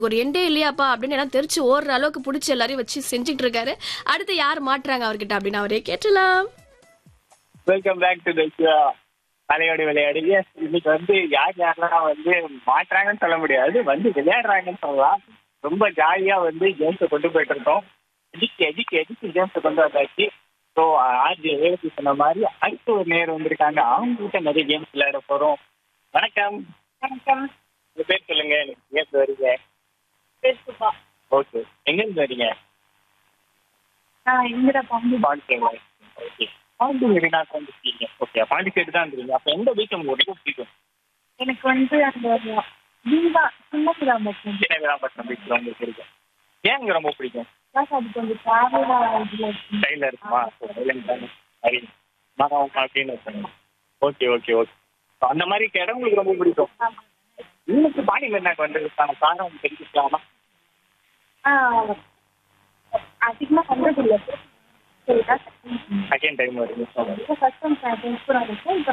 ஒரு எண்டே இல்லையாப்பா அப்படின்னு எல்லாம் தெரிச்சு ஓடுற அளவுக்கு பிடிச்சி எல்லாரையும் வச்சு செஞ்சுட்டு இருக்காரு அடுத்து யார் மாட்டுறாங்க அவர்கிட்ட அப்படின்னு அவரே கேட்டலாம் வெல்கம் பேக் டு தி தலையோட விளையாடு Yes, இன்னைக்கு வந்து யார் யாரெல்லாம் வந்து மாட்டுறாங்கன்னு சொல்ல முடியாது வந்து விளையாடுறாங்கன்னு சொல்லலாம் ரொம்ப ஜாலியா வந்து கேம்ஸை கொண்டு போயிட்டு இருக்கோம் எதிர்த்து எதிர்த்து எதிர்த்து கேம்ஸை கொண்டு வந்தாச்சு ஸோ ஆர்ஜி வேலைக்கு சொன்ன மாதிரி அடுத்து ஒரு நேரம் வந்திருக்காங்க அவங்க கிட்ட நிறைய கேம்ஸ் விளையாட போறோம் வணக்கம் வணக்கம் உங்க பேர் சொல்லுங்க கேம்ஸ் வரீங்க பேசுப்பா ஓகே எங்க இருந்து வரீங்க நான் இந்திரா பாண்டி பாண்டிச்சேரி ஓகே பாண்டிச்சேரி நான் வந்துருக்கீங்க ஓகே பாண்டிச்சேரி தான் இருந்தீங்க அப்போ எந்த வீக் உங்களுக்கு ரொம்ப பிடிக்கும் எனக்கு வந்து அந்த தீபா சின்ன கிராமத்தில் சின்ன விராம்பட்டினம் பீச் உங்களுக்கு இருக்கு ஏன் இங்க ரொம்ப பிடிக்கும் பிளஸ் அது கொஞ்சம் டிராவலாக இதில் இருக்கு ஸ்டைல இருக்குமா சைலண்ட் தானே சரி மரம் அப்படின்னு இருக்கணும் ஓகே ஓகே ஓகே அந்த மாதிரி இடம் உங்களுக்கு ரொம்ப பிடிக்கும் இன்னைக்கு பாண்டியில் என்ன வந்ததுக்கான காரணம் தெரிஞ்சுக்கலாமா அதிகமாக பண்ணுறதில்லை சரிதான் செகண்ட் டைம் வருது இப்போ ஃபர்ஸ்ட் டைம் டைம் கூட இருக்கும் இப்போ